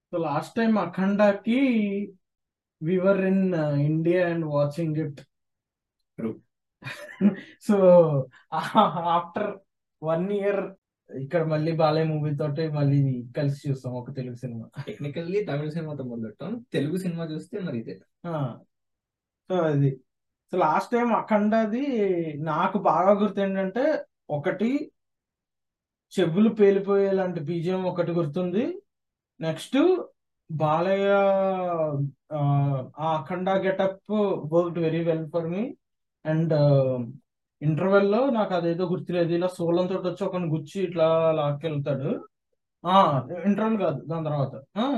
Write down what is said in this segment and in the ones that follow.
So last time అఖండాకి we were in uh, India and watching it. True. So after one year ఇక్కడ మళ్ళీ Balayya movie తోటి మళ్ళీ కలిసి చూస్తాం ఒక తెలుగు సినిమా టెక్నికల్లీ తమిళ సినిమాతో మొదలెట్టాం తెలుగు సినిమా చూస్తే మరి ఇదే సో అది సో లాస్ట్ టైం అఖండది నాకు బాగా గుర్తు ఏంటంటే ఒకటి చెవులు పేలిపోయేలాంటి బీజియం ఒకటి గుర్తుంది నెక్స్ట్ బాలయ్య ఆ ఆ Akhanda getup worked very well for me and interval లో నాకు అదేదో గుర్తులేదు ఇలా సోలం తోటి వచ్చి ఒకని గుచ్చి ఇట్లా లాక్కెళ్తాడు ఆ ఇంటర్వెల్ కాదు దాని తర్వాత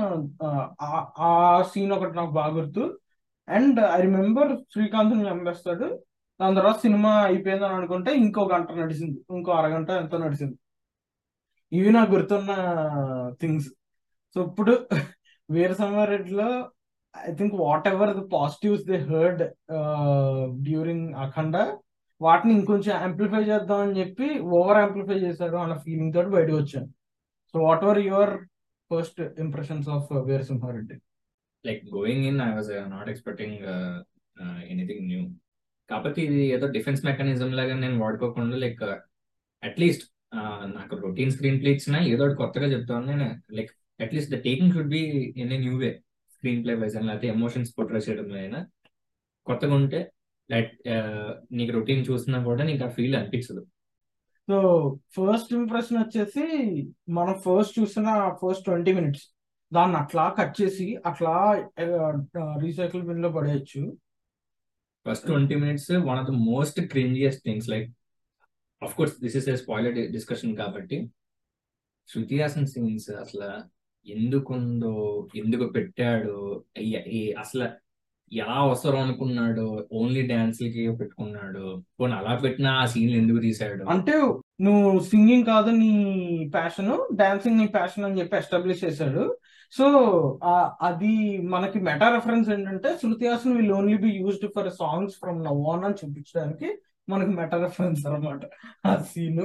ఆ ఆ సీన్ ఒకటి నాకు బాగా గుర్తు అండ్ ఐ రిమెంబర్ శ్రీకాంత్ చంపేస్తాడు దాని తర్వాత సినిమా అయిపోయిందని అనుకుంటే ఇంకో గంట నడిచింది ఇంకో అరగంట ఎంతో నడిచింది ఇవి నాకు గుర్తున్న థింగ్స్ సో ఇప్పుడు వీర సమరెడ్డిలో I think whatever the positives they heard during Akhanda వాటిని ఇంకొంచెం యాంప్లిఫై చేద్దాం అని చెప్పి ఓవర్ యాంప్లిఫై చేశాడు అన్న ఫీలింగ్ తోటి బయటకు వచ్చాను so whatever your first impressions of Veera Simha Reddy like going in I was not expecting anything new కాకపోతే ఇది ఏదో డిఫెన్స్ మెకానిజం లాగా నేను వాడుకోకుండా లైక్ అట్లీస్ట్ నాకు రొటీన్ స్క్రీన్ ప్లే ఇచ్చినా ఏదో ఒకటి కొత్తగా చెప్తాను నేను like at least the taking should be in a new way screenplay wise లేకపోతే ఎమోషన్స్ పోర్ట్రే చేయడం అయినా కొత్తగా ఉంటే లైక్ నీకు రొటీన్ చూసినా కూడా నీకు ఆ ఫీల్ అనిపించదు సో ఫస్ట్ ఇంప్రెషన్ వచ్చేసి మనం ఫస్ట్ చూసిన ఫస్ట్ ట్వంటీ మినిట్స్ దాన్ని అట్లా కట్ చేసి అట్లా రీసైకిల్ బిన్ లో పడేయచ్చు first twenty minutes one of the most cringiest things like of course this is a spoiler discussion కాబట్టి శృతి హాసన్ సీన్స్ అసలు ఎందుకుందో ఎందుకు పెట్టాడు అయ్య- ఈ- అసలు ఎలా అవసరం అనుకున్నాడు ఓన్లీ డాన్స్ కి పెట్టుకున్నాడు పోనీ అలా పెట్టినా ఆ సీన్లు ఎందుకు తీసాడు అంటే నువ్వు సింగింగ్ కాదు నీ ప్యాషన్ డాన్సింగ్ నీ ప్యాషన్ అని చెప్పి ఎస్టాబ్లిష్ చేశాడు సో అది మనకి మెటా రెఫరెన్స్ ఏంటంటే Shruti Haasan will only be used for songs from now on అని చూపించడానికి మనకి మెటా రెఫరెన్స్ అనమాట ఆ సీను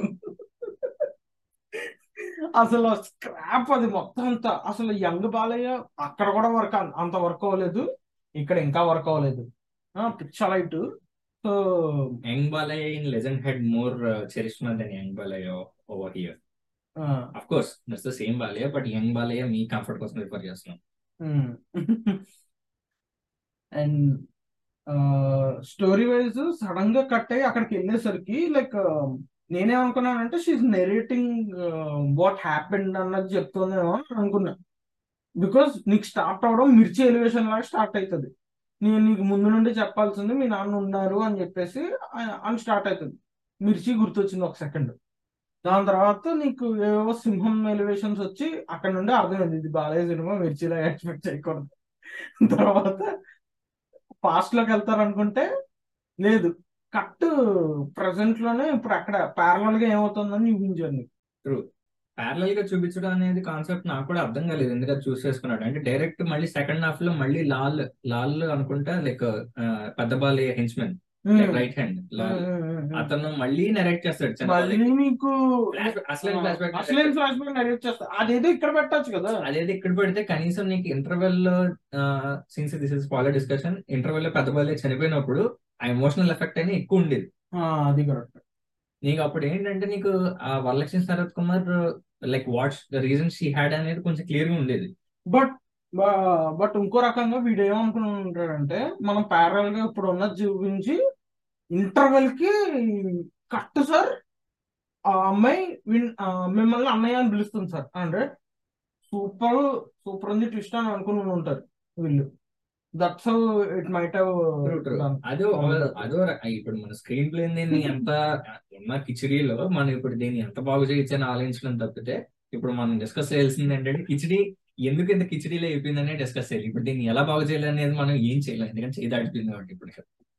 అసలు స్క్రాప్ అది మొత్తం అంతా అసలు యంగ్ బాలయ్య అక్కడ కూడా వర్క్ అంత వర్క్ అవ్వలేదు ఇక్కడ ఇంకా వర్క్ అవ్వలేదు పిచ్చ light so young Balayya in Legend had more charisma than young Balayya over here of course that's the same Balayya but young Balayya మీ కంఫర్ట్ కోసం రిఫర్ చేస్తున్నాం అండ్ స్టోరీ వైజ్ సడన్ గా కట్ అయ్యి అక్కడికి వెళ్ళేసరికి లైక్ నేనేమనుకున్నానంటే షీఈ్ నెరేటింగ్ వాట్ హ్యాపెండ్ అన్నది చెప్తుందేమో అని అనుకున్నా బికాస్ నీకు స్టార్ట్ అవడం మిర్చి ఎలివేషన్ లాగా స్టార్ట్ అవుతుంది నేను నీకు ముందు నుండి చెప్పాల్సింది మీ నాన్న ఉన్నారు అని చెప్పేసి ఆ- అని స్టార్ట్ అవుతుంది మిర్చి గుర్తొచ్చింది ఒక సెకండ్ దాని తర్వాత నీకు ఏవో సింహం ఎలివేషన్స్ వచ్చి అక్కడ నుండి అర్థమైంది ఇది బాలయ్య సినిమా మిర్చిలో ఎక్స్పెక్ట్ చేయకూడదు తర్వాత పాస్ట్ లోకి వెళ్తారు అనుకుంటే లేదు కట్ ప్రజెంట్ లోనే ఇప్పుడు అక్కడ ప్యారలల్ గా ఏమవుతుందని చూపించారు నీకు ట్రూ ప్యారలల్ గా చూపించడం అనేది కాన్సెప్ట్ నాకు కూడా అర్థం కాలేదు ఎందుకంటే చూస్ చేసుకున్నాడు అంటే డైరెక్ట్ మళ్ళీ సెకండ్ హాఫ్ లో మళ్ళీ లాల్ లాల్ అనుకుంటా లైక్ పెద్ద Balayya henchman like right hand Lal అతను మళ్ళీ నెరేట్ చేస్తాడు చిన్న మళ్ళీ బాలయ్య. నీకు Flash- అసలైన ఫ్లాష్ బ్యాక్ అసలేం ఫ్లాష్ బ్యాక్ నరేట్ చేస్తా అదేదో ఇక్కడ పెట్టచ్చు కదా అదేది ఇక్కడ పెడితే కనీసం నీకు ఇంటర్వెల్ లో since this is spoiler discussion interval లో పెద్ద బాలయ్య చనిపోయినప్పుడు ఆ ఎమోషనల్ ఎఫెక్ట్ అనేది ఎక్కువ ఉండేది ఆ, అది కరెక్ట్ నీకు అప్పుడు ఏంటంటే నీకు ఆ Varalakshmi Sarath Kumar like what's the reason she had అనేది కొంచెం క్లియర్ గా ఉండేది బట్ బట్ ఇంకో రకంగా వీడు ఏమనుకుని ఉంటాడంటే మనం ప్యారల్ గా ఇప్పుడు ఉన్న చూపించి ఇంటర్వెల్ కి కట్ సార్ ఆ అమ్మాయి విన్ ఆ, మిమ్మల్ని అన్నయ్య అని పిలుస్తుంది సార్ అంటే సూపర్ సూపర్ ఉంది ట్విస్ట్ అని అనుకుని ఉంటారు వీళ్ళు that's how it might have True, true. అదో అదో ర- ఇప్పుడు మన స్క్రీన్ ప్లే దీన్ని ఎంత ఉన్న కిచిడీలో మనం ఇప్పుడు దీన్ని ఎంత బాగు చేయొచ్చు అని ఆలోచించడం తప్పితే ఇప్పుడు మనం డిస్కస్ చేయాల్సింది ఏంటంటే కిచిడి ఎందుకు ఇంత కిచిడీలో అయిపోయిందనే డిస్కస్ చేయాలి ఇప్పుడు దీన్ని ఎలా బాగు చేయాలి అనేది మనం ఏం చేయలేం ఎందుకంటే చేయి దాటిపోయింది కాబట్టి ఇప్పుడు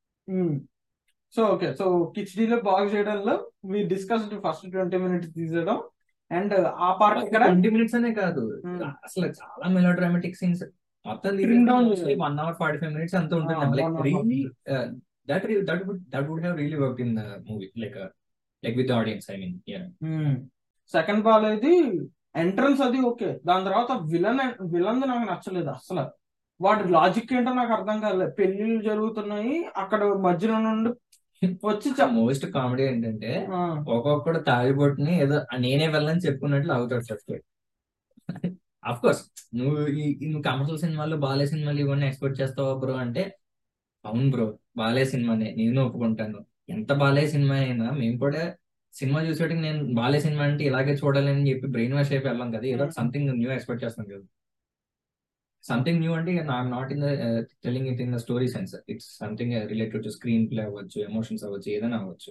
సో ఓకే సో కిచడీలో బాగు చేయడంలో we discuss first twenty minutes తీసేయడం అండ్ ఆ పార్ట్ ఇక్కడ ట్వంటీ మినిట్స్ అనే కాదు Hmm. అసలు చాలా మెలో డ్రామాటిక్ సీన్స్ మొత్తం Trim down చేయాలి. One hour forty five minutes అంత Ah, ఉంటుంది like one hour. Really that that would that would have really work in the movie like like with audience I mean second బాల్ అయితే entrance అది okay దాని తర్వాత villain villain నాకు నచ్చలేదు అసలు వాటి లాజిక్ ఏంటో నాకు అర్థం కాలేదు పెళ్లిళ్ళు జరుగుతున్నాయి అక్కడ మధ్యలో నుండి వచ్చి చెప్- మోస్ట్ కామెడీ ఏంటంటే ఆ, ఒక్కొక్కడు తాగిబొట్టుని ఏదో నేనే వెళ్ళని చెప్పుకున్నట్లు అవుతాడు ఫస్ట్ అఫ్ కోర్స్ నువ్వు ఈ ఈ నువ్వు కమర్షియల్ సినిమాలు బాలే సినిమాలు ఇవన్నీ ఎక్స్పెక్ట్ చేస్తావా బ్రో అంటే అవును బ్రో బాలే సినిమానే నేను ఒప్పుకుంటాను ఎంత బాలే సినిమా అయినా మేము కూడా సినిమా చూసేటికి నేను బాలే సినిమా అంటే ఇలాగే చూడాలని చెప్పి బ్రెయిన్ వాష్ అయిపోయి వెళ్ళాం కదా ఏదో Hmm. సంథింగ్ న్యూ ఎక్స్పెక్ట్ చేస్తాం కదా సంథింగ్ న్యూ అంటే not in the telling it in the story sense it's something related to screenplay అవ్వచ్చు ఎమోషన్స్ అవ్వచ్చు ఏదైనా అవ్వచ్చు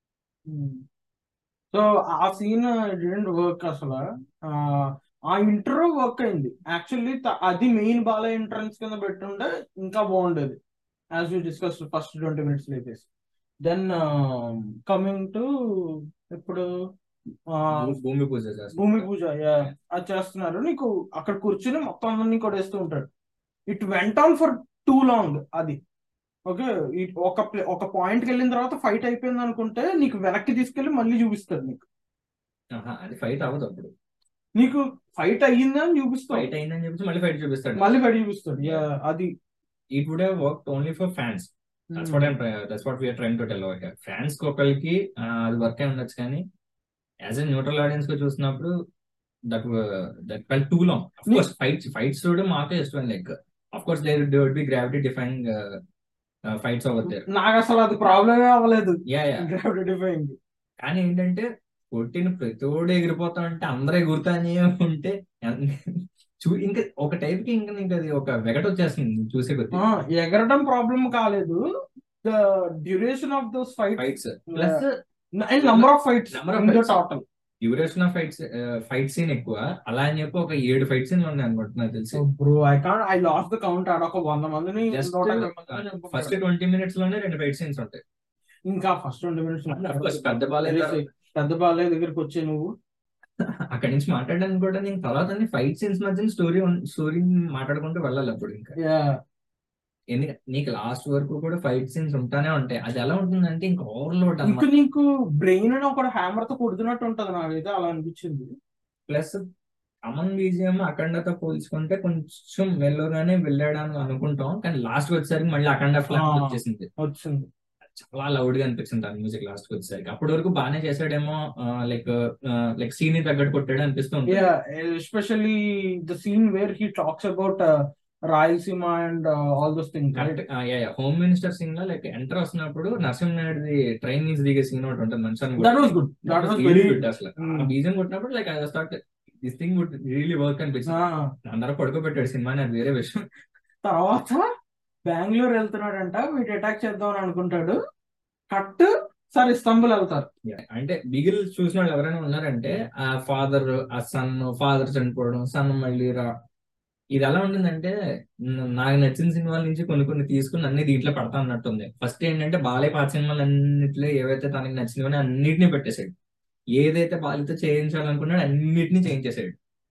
సో ఆ సీన్ డిడెంట్ వర్క్ అసలు ఆ, ఆ ఇంట్రో వర్క్ అయింది యాక్చువల్లీ అది మెయిన్ బాల ఎంట్రన్స్ కింద పెట్టుంటే ఇంకా బాగుండేది as you discuss first twenty minutes లేపేసి దెన్ కమింగ్ టు ఇప్పుడు ఆ, భూ- భూమి పూజ చేస్తారు భూమి పూజ yeah, అది చేస్తున్నారు నీకు అక్కడ కూర్చుని మొత్తం అందరినీ కొడేస్తూ ఉంటాడు it went on for too long అది ఓకే ఒక ప్లే- ఒక పాయింట్కి వెళ్ళిన తర్వాత ఫైట్ అయిపోయింది అనుకుంటే నీకు వెనక్కి తీసుకెళ్లి మళ్ళీ చూపిస్తాడు నీకు ఆహా, అది ఫైట్ అవ్వదు అప్పుడు నీకు ఫైట్ అయ్యింది అని చూపిస్తాడు ఫైట్ అయిందని చెప్పి మళ్ళీ ఫైట్ చూపిస్తాడు మళ్ళీ ఫైట్ చూపిస్తాడు Yeah, అది it would have work only for fans that's what I'm that's what we're trying to tell over here fans ఒకరికి ఆ, అది వర్క్ అయి ఉండొచ్చు కానీ యాజ్ ఎ న్యూట్రల్ ఆడియన్స్ గా చూసినప్పుడు that that felt too long of course fights fights చూడడం మాకే ఇష్టం like of course there would be gravity defining fights over there నాకు అసలు అది ప్రాబ్లమే అవ్వలేదు యా యా గ్రావిటీ డిఫైయింగ్ కానీ ఏంటంటే కొట్టిన ప్రతిోడు ఎగిరిపోతా ఉంటే అందరూ ఎగురుతానే ఉంటే ఎన్- చూ ఇంకా ఒక టైప్ కి ఇంకా నీకు అది ఒక వెగట వచ్చేస్తుంది చూసే కొద్ది ఎగరడం ప్రాబ్లం కాలేదు the duration of those fight fights plus and number of fights Number of in the fights. Total duration of fights fight scene ఎక్కువ అలా అని చెప్పి ఒక ఏడు ఫైట్ సీన్లు ఉన్నాయి అనుకుంటా నాకు తెలిసి bro I can't I lost the count ఆడ ఒక వంద మందిని జస్ట్ నూట యాభై మందిని చంపుకుంటాడు. ఫస్ట్ ట్వంటీ మినిట్స్ లోనే రెండు ఫైట్ సీన్స్ ఉంటాయి ఇంకా first twenty minutes Of course, పెద్ద బాలే పెద్ద బాలే దగ్గరికి వచ్చే నువ్వు అక్కడి నుంచి మాట్లాడడానికి కూడా నేను తర్వాత ఫైట్ సీన్స్ మధ్య స్టోరీ స్టోరీ మాట్లాడుకుంటూ వెళ్ళాలి అప్పుడు ఇంకా Yeah. ఎందుకంటే నీకు లాస్ట్ వరకు కూడా ఫైట్ సీన్స్ ఉంటానే ఉంటాయి అది ఎలా ఉంటుందంటే ఇంకా ఓవర్లోడ్ ఇంకా అన్నమాట నీకు బ్రెయిన్ అని ఒక హ్యామర్ తో కొడుతున్నట్టు ఉంటది నాకైతే అలా అనిపించింది ప్లస్ అమన్ బీజిఎం అఖండతో పోల్చుకుంటే కొంచెం మెల్లోగానే వెళ్ళాడని అనుకుంటాం కానీ లాస్ట్ వచ్చేసరికి మళ్ళీ అఖండ ఫ్లాట్ ఆ. వచ్చేసింది వచ్చింది చాలా లౌడ్ గా అనిపించింది ఆ మ్యూజిక్ లాస్ట్ వచ్చేసరికి అప్పటి వరకు బాగానే చేసాడేమో లైక్ లైక్ సీన్ తగ్గట్టు కొట్టాడు అనిపిస్తుంది yeah especially the scene where he talks about Rayalaseema and all those things correct home minister scene లో లైక్ ఎంటర్ వస్తున్నప్పుడు నరసింహనాయుడుది ట్రైన్ నుంచి దిగే సీన్ ఒకటి ఉంటుంది మంచి that was good that was very good అసలు Hmm. ఆ బీజం కొట్టినప్పుడు like I thought this thing would really work అనిపించింది అందరూ పడుకోబెట్టాడు సినిమాని అది వేరే విషయం తర్వాత బెంగళూరు వెళ్తున్నాడంట వీటి అటాక్ చేద్దాం అని అనుకుంటాడు కట్ సరే ఇస్తాంబుల్ వెళ్తారు అంటే బిగిల్ చూసిన వాళ్ళు ఎవరైనా ఉన్నారంటే ఆ ఫాదర్ ఆ సన్ ఫాదర్ చనిపోవడం సన్ మళ్ళీ రా ఇది ఎలా ఉంటుందంటే న- నాకు నచ్చిన సినిమాల నుంచి కొన్ని కొన్ని తీసుకుని అన్ని దీంట్లో పడతా అన్నట్టుంది ఫస్ట్ ఏంటంటే బాలయ్య పాత సినిమాలు అన్నిట్లో ఏవైతే తనకి నచ్చినవో అన్నిటిని పెట్టేశాడు ఏదైతే బాలితో చేయించాలనుకున్నాడో అన్నిటిని చేయించేసాడు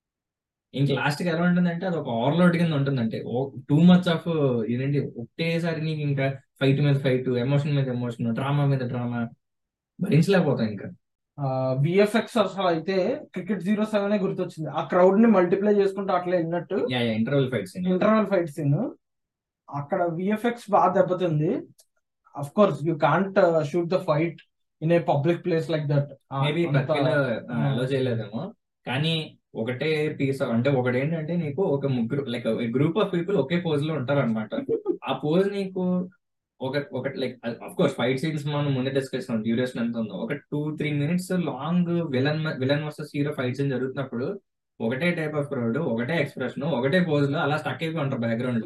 ఇంక లాస్ట్ కి ఎలా ఉంటుందంటే అది ఒక ఓవర్లోడ్ కింద ఉంటుందంటే టూ మచ్ ఆఫ్ ఇదేంటి ఒకటేసారి నీకు ఇంకా ఫైట్ మీద ఫైట్ ఎమోషన్ మీద ఎమోషన్ డ్రామా మీద డ్రామా భరించలేకపోతాం ఇంకా విఎఫ్ఎక్స్ అసలు అయితే క్రికెట్ జీరో సెవెన్ గుర్తొచ్చింది ఆ క్రౌడ్ ని మల్టిప్లై చేసుకుంటూ అట్లా వెళ్ళినట్టు yeah interval fights interval fight scene అక్కడ విఎఫ్ఎక్స్ బాగా దెబ్బతింది of course you can't shoot the fight in a public place like that maybe అలో చేయలేదేమో కానీ ఒకటే పీస్ అంటే ఒకటి ఏంటంటే నీకు ఒక ముగ్గురు లైక్ గ్రూప్ ఆఫ్ పీపుల్ ఒకే పోజ్ లో ఉంటారు అనమాట ఆ పోజ్ నీకు ఒక ఒక like of course fight scenes మనం ముందే డిస్కస్ డ్యూరేషన్ ఎంత ఉందో ఒక two three minutes long villain villain versus hero fight scene జరుగుతున్నప్పుడు ఒకటే టైప్ ఆఫ్ క్రౌడ్ ఒకటే ఎక్స్ప్రెషన్ ఒకటే పోజ్ లో అలా స్టక్ అయిపోయి ఉంటారు బ్యాక్గ్రౌండ్ లో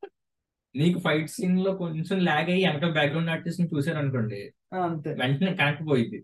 నీకు ఫైట్ సీన్ లో కొంచెం లాగ్ అయ్యి వెనక బ్యాక్గ్రౌండ్ ఆర్టిస్ట్ ని చూసారు అనుకోండి అంతే వెంటనే కనెక్ట్ పోయింది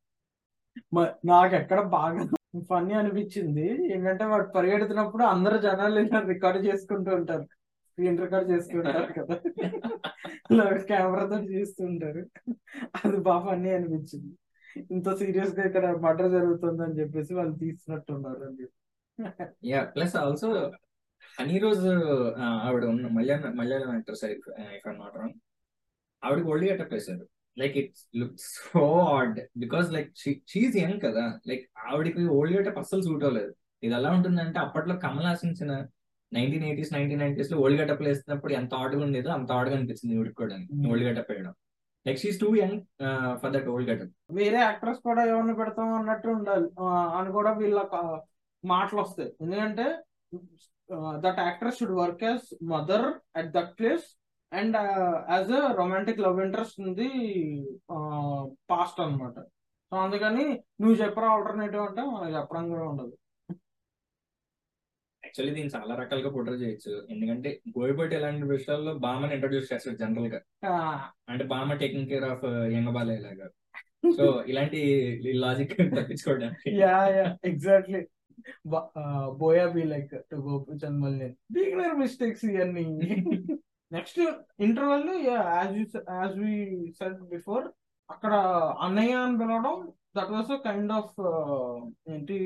మ- నాకు ఎక్కడ బాగా ఫన్నీ అనిపించింది ఏంటంటే వాడు పరిగెడుతున్నప్పుడు అందరు జనాలు ఇలా రికార్డ్ చేసుకుంటూ ఉంటారు స్క్రీన్ రికార్డ్ చేసుకుంటారు కదా ఇలా కెమెరాతో చేస్తుంటారు అది బాగా ఫన్నీ అనిపించింది ఇంత సీరియస్ గా ఇక్కడ మర్డర్ జరుగుతుంది అని చెప్పేసి వాళ్ళు తీస్తున్నట్టున్నారు అని చెప్పి yeah plus also Honey Rose ఆవిడ ఉన్న Malayalam Malayalam actor sir if I'm not wrong ఆవిడకి ఓల్డ్ గెటప్ వేశారు like it's look so odd because like she's young కదా లైక్ ఆవిడకి ఓల్డ్ గెటప్ అస్సలు సూట్ అవ్వలేదు ఇది ఎలా ఉంటుందంటే అప్పట్లో Kamal Haasan nineteen eighties nineteen nineties లో ఓల్డ్ గెటప్ వేసినప్పుడు ఎంత ఆడుగా ఉండేదో అంత ఆడుగా అనిపించింది ఈవిడికి కూడా Hmm. ఓల్డ్ గెటప్ వేయడం like she's too young for that old getup వేరే యాక్ట్రెస్ కూడా ఎవరిని పెడతాం అన్నట్టు ఉండాలి ఆ, అని కూడా వీళ్ళ క- మాటలు వస్తాయి ఎందుకంటే that actress should work as mother at that place and as a romantic love interest ఉంది పాస్ట్ అన్నమాట సో అందుకని నువ్వు చెప్పరా ఆల్టర్నేటివ్ అంటే మనకి చెప్పడం కూడా ఉండదు యాక్చువల్లీ దీన్ని చాలా రకాలుగా పోర్ట్రేట్ చేయొచ్చు ఎందుకంటే బోయపాటి ఇలాంటి విషయాల్లో బామని ఇంట్రొడ్యూస్ చేస్తాడు జనరల్ గా ఆ, అంటే బామ టేకింగ్ కేర్ ఆఫ్ యంగబాలయ్య లాగా సో ఇలాంటి లాజిక్ తప్పించుకోవడానికి యా యా ఎగ్జాక్ట్లీ బోయా బి లైక్ టు గోపిచంద్ మల్లి బిగినర్ మిస్టేక్స్ ఇవన్నీ next interval as as we said before అక్కడ అన్నయ్య అని పిలవడం దట్ వాస్ కైండ్ ఆఫ్ ఏంటి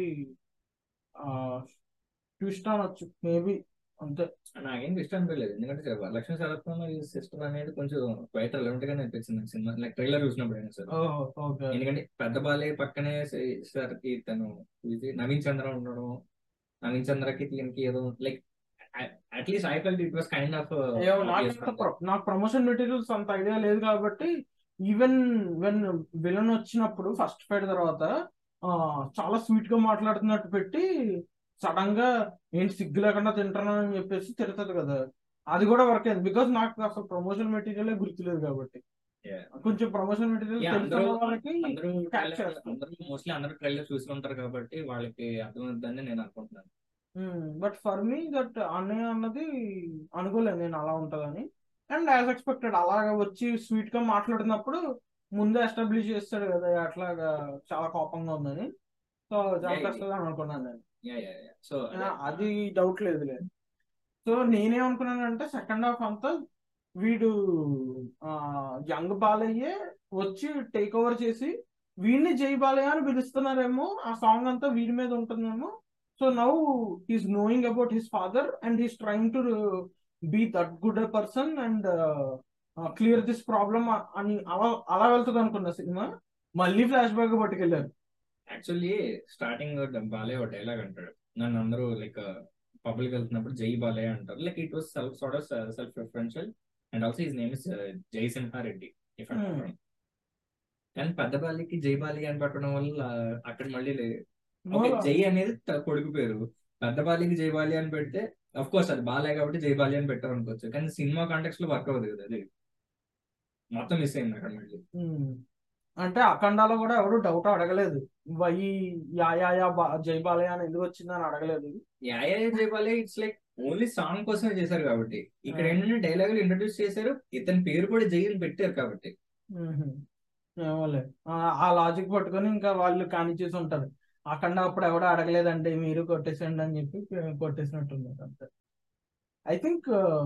ట్విస్ట్ అనొచ్చు మేబీ అంతే నాకేం ఇష్టం అనిపించలేదు ఎందుకంటే లక్ష్మీ సరత్వం సిస్టర్ అనేది కొంచెం బయట రిలవెంట్ గానే అనిపించింది నాకు సినిమా లైక్ ట్రైలర్ చూసినప్పుడు అయినా సరే ఓకే ఎందుకంటే పెద్ద బాలే పక్కనే సార్ తను ఇది నవీన్ చంద్ర ఉండడం నవీన్ చంద్రకి దీనికి ఏదో like at least I felt it was kind of నాకు ప్రమోషన్ మెటీరియల్స్ అంత ఐడియా లేదు కాబట్టి ఈవెన్ వెన్ విలన్ వచ్చినప్పుడు ఫస్ట్ ఫైట్ తర్వాత ఆ, చాలా స్వీట్ గా మాట్లాడుతున్నట్టు పెట్టి సడన్ గా ఏంటి సిగ్గు లేకుండా తింటున్నా అని చెప్పేసి తిడుతుంది కదా అది కూడా వర్క్ అయింది బికాస్ నాకు అసలు ప్రమోషన్ మెటీరియల్ గుర్తులేదు కాబట్టి Yeah. కొంచెం ప్రమోషన్ మెటీరియల్ Yeah, తెలిసిన అందరూ- వాళ్ళకి అందరూ catch trailer- చేస్తారు. అందరూ మోస్ట్లీ అందరూ ట్రైలర్ చూసి ఉంటారు కాబట్టి వాళ్ళకి అర్థమవుతుందని నేను అనుకుంటున్నాను బట్ ఫర్ మీ దట్ అన్నయ్య అన్నది అనుకోలేదు నేను అలా ఉంటదని అండ్ యాజ్ ఎక్స్పెక్టెడ్ అలాగా వచ్చి స్వీట్ గా మాట్లాడినప్పుడు ముందే ఎస్టాబ్లిష్ చేస్తాడు కదా అట్లాగా చాలా కోపంగా ఉందని సో చంపేస్తుంది అని అనుకున్నాను నేను యా యా యా సో ఆ, అది డౌట్ లేదు లేదు సో నేనేమనుకున్నానంటే సెకండ్ హాఫ్ అంతా వీడు యంగ్ బాలయ్యే వచ్చి టేక్ ఓవర్ చేసి వీడిని జై బాలయ్య అని పిలుస్తున్నారేమో ఆ సాంగ్ అంతా వీడి మీద ఉంటుందేమో so now he's knowing about his father and he's trying to be that good person and clear this problem అని అలా అలా వెళ్తుంది అనుకున్న సినిమా మళ్ళీ ఫ్లాష్ బ్యాక్ పట్టుకెళ్ళారు యాక్చువల్లీ స్టార్టింగ్ బాలే ఒక డైలాగ్ అంటాడు నన్ను అందరూ లైక్ పబ్లిక్ వెళ్తున్నప్పుడు జై బాలయ్య అంటారు like it was self sort of self referential and also his name is Jai Simha Reddy if Hmm. కానీ పెద్ద బాలికి జై బాలి అని పెట్టడం వల్ల అక్కడ మళ్ళీ లే- No, ఓకే జై అనేది త- కొడుకు పేరు పెద్ద బాలికి జై బాలి అని పెడితే అఫ్ కోర్స్ అది బాలే కాబట్టి జై బాలి అని పెట్టాం అనుకోవచ్చు కానీ సినిమా కాంటెక్స్ లో వర్క్ అవ్వదు కదా అది మొత్తం మిస్ అయింది అక్కడ మళ్ళీ ఉమ్. అంటే అఖండాలో కూడా ఎవరు డౌట్ అడగలేదు వై యా యా యా బా- జై బాలయ్య అని ఎందుకు వచ్చిందని అడగలేదు యాయా జై బాలే ఇట్స్ లైక్ ఓన్లీ సాంగ్ కోసమే చేశారు కాబట్టి ఇక్కడ Hmm. ఏంటంటే డైలాగులు ఇంట్రొడ్యూస్ చేశారు ఇతని పేరు కూడా జై అని పెట్టారు కాబట్టి ఉహు. ఏమోలే ఆ ఆ లాజిక్ పట్టుకొని ఇంకా వాళ్ళు కానిచ్చేసి ఉంటారు అఖండ అప్పుడు ఎవడో అడగలేదంటే మీరు కొట్టేసేయండి అని చెప్పి కొట్టేసినట్టున్నారు అంతే I think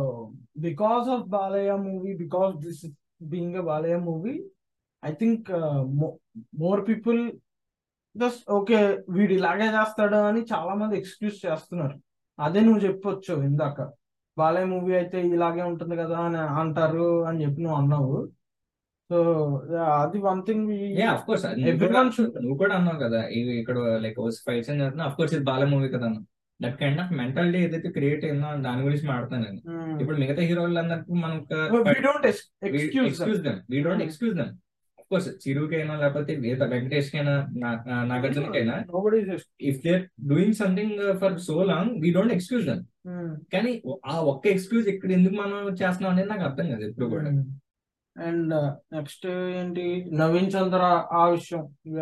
because of Balayya movie because this being a Balayya movie I think more people just okay వీడు ఇలాగే చేస్తాడు అని చాలా మంది ఎక్స్క్యూజ్ చేస్తున్నారు అదే నువ్వు చెప్పొచ్చు ఇందాక బాలయ్య మూవీ అయితే ఇలాగే ఉంటుంది కదా అని అంటారు అని చెప్పి నువ్వు అన్నావు సో అది one thing yeah of course Everyone should- నువ్వు కూడా అన్నావు కదా ఇవి ఇక్కడ లైక్ ఫైట్స్ అని చెప్తున్నా అఫ్ కోర్స్ ఇది బాల మూవీ కదా అన్న దట్ కైండ్ ఆఫ్ మెంటాలిటీ ఏదైతే క్రియేట్ అయిందో దాని గురించి మాట్లాడుతాను నేను ఇప్పుడు మిగతా హీరోలందరికీ మనం we don't excuse excuse them we don't Hmm. Excuse them of course చిరుకైనా లేకపోతే వేద వెంకటేష్ కైనా నాగార్జునకైనా nobody if they doing something for so long we don't excuse them కానీ ఆ ఒక్క ఎక్స్క్యూజ్ ఇక్కడ ఎందుకు మనం చేస్తున్నాం అనేది నాకు అర్థం కాదు ఎప్పుడు కూడా అండ్ నెక్స్ట్ ఏంటి నవీన్ చంద్ర ఆ విషయం ఇక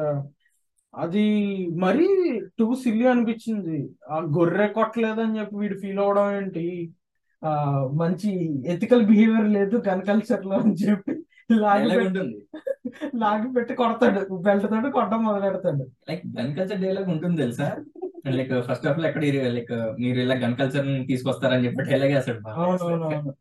అది మరీ టూ సిల్లీ అనిపించింది ఆ గొర్రె కొట్టలేదని చెప్పి వీడు ఫీల్ అవడం ఏంటి ఆ మంచి ఎథికల్ బిహేవియర్ లేదు గన్ కల్చర్ లో అని చెప్పి లాగి డైలాగ్ పెట్టి ఉంటుంది లాగి పెట్టి కొడతాడు బెల్ట్ తోటి కొట్టడం మొదలు పెడతాడు లైక్ గన్ కల్చర్ డైలాగ్ ఉంటుంది తెలుసా లైక్ ఫస్ట్ ఆఫ్ ఆల్ ఎక్కడ లైక్ మీరు ఇలా గన్ కల్చర్ తీసుకొస్తారని చెప్పి డైలాగ్ వేస్తాడు బాగా. అవునవునవును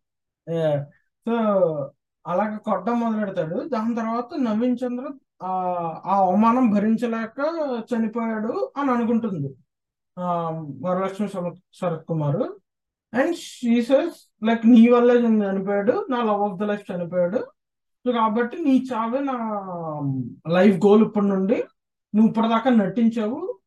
సో అలాగ కొట్టడం మొదలు పెడతాడు దాని తర్వాత నవీన్ చంద్ర ఆ ఆ అవమానం భరించలేక చనిపోయాడు అని అనుకుంటుంది ఆ Varalakshmi Sarath Sarath Kumar and she says like నీ వల్లే నేను చనిపోయాడు నా లవ్ ఆఫ్ ద లైఫ్ చనిపోయాడు సో కాబట్టి నీ చావే నా లైఫ్ గోల్ ఇప్పటి నుండి నువ్వు ఇప్పటిదాకా నటించావు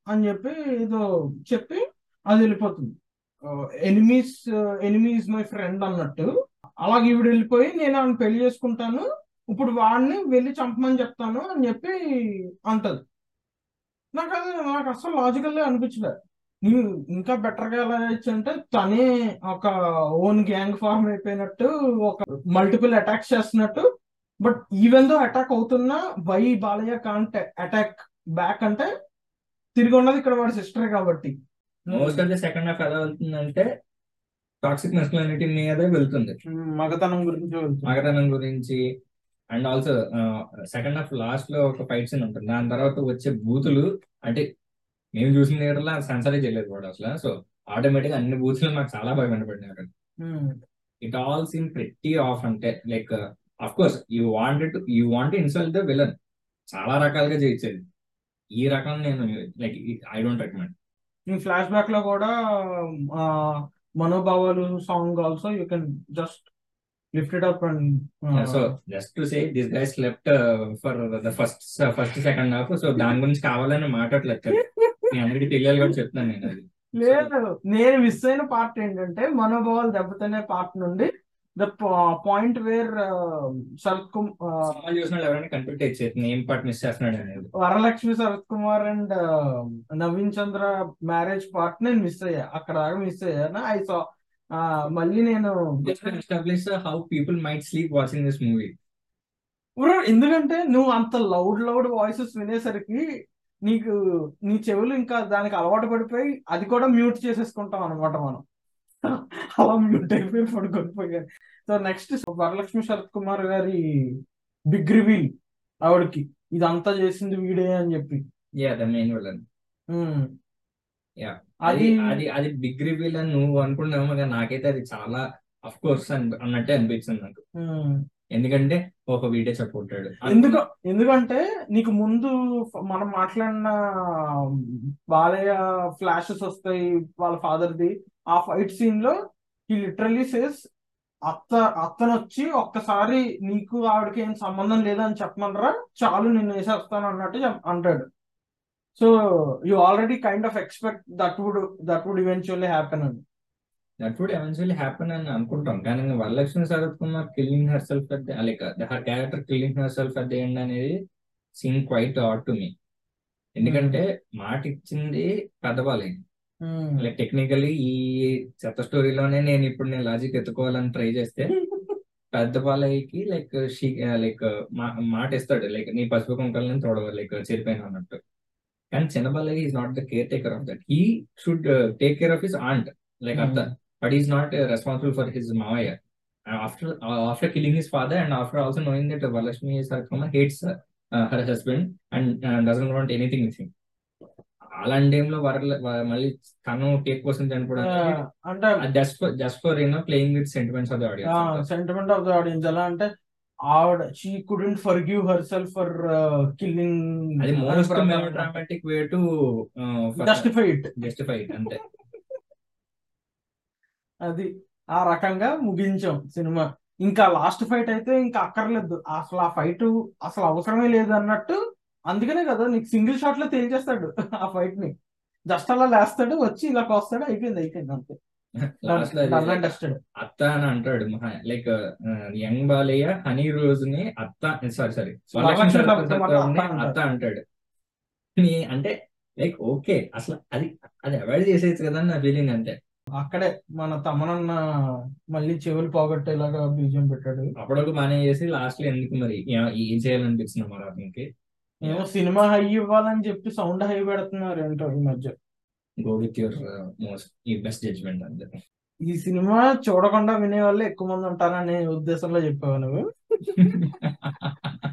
అని చెప్పి ఏదో చెప్పి అది వెళ్ళిపోతుంది ఎనిమీస్ ఎనిమీస్ మై ఫ్రెండ్ అన్నట్టు అలాగే ఈవిడ వెళ్ళిపోయి నేను ఆమెను పెళ్లి చేసుకుంటాను ఇప్పుడు వాడిని వెళ్ళి చంపమని చెప్తాను అని చెప్పి అంటది నాకు అది నాకు అసలు లాజికల్ అనిపించలేదు నీవు ఇంకా బెటర్ గా ఎలా చేయొచ్చు అంటే తనే ఒక ఓన్ గ్యాంగ్ ఫార్మ్ అయిపోయినట్టు ఒక మల్టిపుల్ అటాక్స్ చేస్తున్నట్టు బట్ ఈవెన్ దో అటాక్ అవుతున్నా why Balayya can't attack back అంటే తిరిగి ఉన్నది ఇక్కడ వాడి సిస్టర్ కాబట్టి most of the second half ఎలా వెళ్తుందంటే టాక్సిక్ మెస్కులానిటీ మీదే వెళ్తుంది ఉమ్, మగతనం గురించి వెళ్తుంది. మగతనం గురించి and also second half last లో ఒక ఫైట్ సీన్ ఉంటుంది దాని తర్వాత వచ్చే బూతులు అంటే మేము చూసిన థియేటర్లో సెన్సరే చేయలేదు కూడా అసలు సో ఆటోమేటిక్ గా అన్ని బూతులు నాకు చాలా బాగా వినపడినాయి అక్కడ um, it all scene pretty off అంటే like of course you wanted you want insult the villain చాలా రకాలుగా చేయొచ్చేది ఈ రకం నేను లైక్ ఐ డోంట్ రికమెండ్ ఈ ఫ్లాష్ బ్యాక్ లో కూడా ఆ, మనోభావాలు song also you can just lift it up and so just to say this guys left for the first first second half so దాని గురించి కావాలని మాట్లాడలేదు మీ అందరికి తెలియాలి కూడా చెప్తున్నాను నేను అది లేదు నేను మిస్ అయిన పార్ట్ ఏంటంటే మనోభావాలు దెబ్బతినే పార్ట్ నుండి the point where Sarath Kumar సినిమా చూసిన వాళ్ళు ఎవరైనా కనిపెట్టే చేతి ఏం పార్ట్ మిస్ చేస్తున్నాడు అనేది Varalakshmi Sarath Kumar and Naveen Chandra marriage part నేను మిస్ అయ్యా అక్కడ దాకా మిస్ అయ్యాను ఐ సా మళ్ళీ నేను just establish how people might sleep watching this movie bro ఎందుకంటే నువ్వు అంత లౌడ్ లౌడ్ వాయిసెస్ వినేసరికి నీకు నీ చెవులు ఇంకా దానికి అలవాటు పడిపోయి అది కూడా మ్యూట్ చేసేసుకుంటాం అనమాట మనం అలా మ్యూట్ అయిపోయి పడుకొని సో నెక్స్ట్ వరలక్ష్మి శరత్ కుమార్ గారి బిగ్ రివీల్ ఆవిడకి ఇదంతా చేసింది వీడే అని చెప్పి yeah the main villain um. Yeah. అది అది అది అది బిగ్ రివీల్ అని నువ్వు అనుకున్నావు కానీ నాకైతే అది చాలా అఫ్ కోర్స్ అన్నట్టే అనిపించింది నాకు ఉమ్. ఎందుకంటే ఒక వీడియో చెప్పుకుంటాడు ఎందుకు ఎందుకంటే నీకు ముందు ఫ- మనం మాట్లాడిన బాలయ్య ఫ్లాషెస్ వస్తాయి వాళ్ళ ఫాదర్ ది ఆ ఫైట్ సీన్ లో ఈ లిటరలీ సేస్ అత్త అత్తను వచ్చి ఒక్కసారి నీకు ఆవిడకి ఏం సంబంధం లేదని చెప్పమనరా చాలు నిన్ను వేసేస్తాను అన్నట్టు చెప్- అంటాడు so you already kind of expect that would that would eventually happen అని దట్ వుడ్ ఎవెన్చువల్లీ హ్యాపెన్ అని అనుకుంటాం కానీ Varalakshmi Sarath Kumar killing herself at like her character killing herself at the end అనేది scene quite odd to me ఎందుకంటే మాట ఇచ్చింది పెద్దవాళ్ళకి like technically ఈ చెత్త స్టోరీలోనే నేను ఇప్పుడు నేను లాజిక్ ఎత్తుకోవాలని ట్రై చేస్తే పెద్ద బాలయ్యకి లైక్ షీ లైక్ మాట ఇస్తాడు లైక్ నీ పసుపు కుంకల్ని తోడవాలి లైక్ చెరిపోయిన అన్నట్టు కానీ చిన్న Balayya is not the caretaker of that he should take care of his aunt like అత్త but is not responsible for his మావయ్య after after killing his father and after also knowing that Varalakshmi Sarath Kumar hates her husband and doesn't want anything with him అలాంటి టైంలో వరల వ- మళ్ళీ తను cake కోసం చనిపోవడం అంటే just for just for you know playing with sentiments of the audience sentiment of the audience ఎలా అంటే ఆవిడ she couldn't forgive herself for killing అది most dramatic way to justify it justify అంతే అది ఆ రకంగా ముగించాం సినిమా ఇంకా లాస్ట్ ఫైట్ అయితే ఇంకా అక్కర్లేదు అసలు ఆ ఫైట్ అసలు అవసరమే లేదు అన్నట్టు అందుకనే కదా నీకు సింగిల్ షాట్ లో తేల్చేస్తాడు ఆ ఫైట్ ని జస్ట్ అలా లేస్తాడు వచ్చి ఇలా వస్తాడు అయిపోయింది అయిపోయింది అంతే లాస్ట్ లో డన్ అండ్ డస్టెడ్ అత్త అని అంటాడు లైక్ యంగ్ బాలయ్య హనీ రోజ్ ని అత్త సారీ సారీ వరలక్ష్మి శరత్ కుమార్ అత్త అత్త అంటాడు. అంటాడు నీ- అంటే లైక్ ఓకే అసలు అది అది అవాయిడ్ చేసేది కదా అని నా ఫీలింగ్ అంతే అక్కడే మన తమనన్న మళ్ళీ చెవులు పోగొట్టేలాగా బీజం పెట్టాడు అప్పటివరకు బాగానే చేసి లాస్ట్ లో ఎందుకు మరి ఏ- ఏం చేయాలనిపించింది మరి అతనికి ఏమో సినిమా హై ఇవ్వాలని చెప్పి సౌండ్ హై పెడుతున్నారు ఏంటో ఈ మధ్య గో విత్ యువర్ మోస్ట్ ఈ బెస్ట్ జడ్జ్మెంట్ అంతే ఈ సినిమా చూడకుండా వినే వాళ్ళే ఎక్కువ మంది ఉంటారనే ఉద్దేశంలో చెప్పావు నువ్వు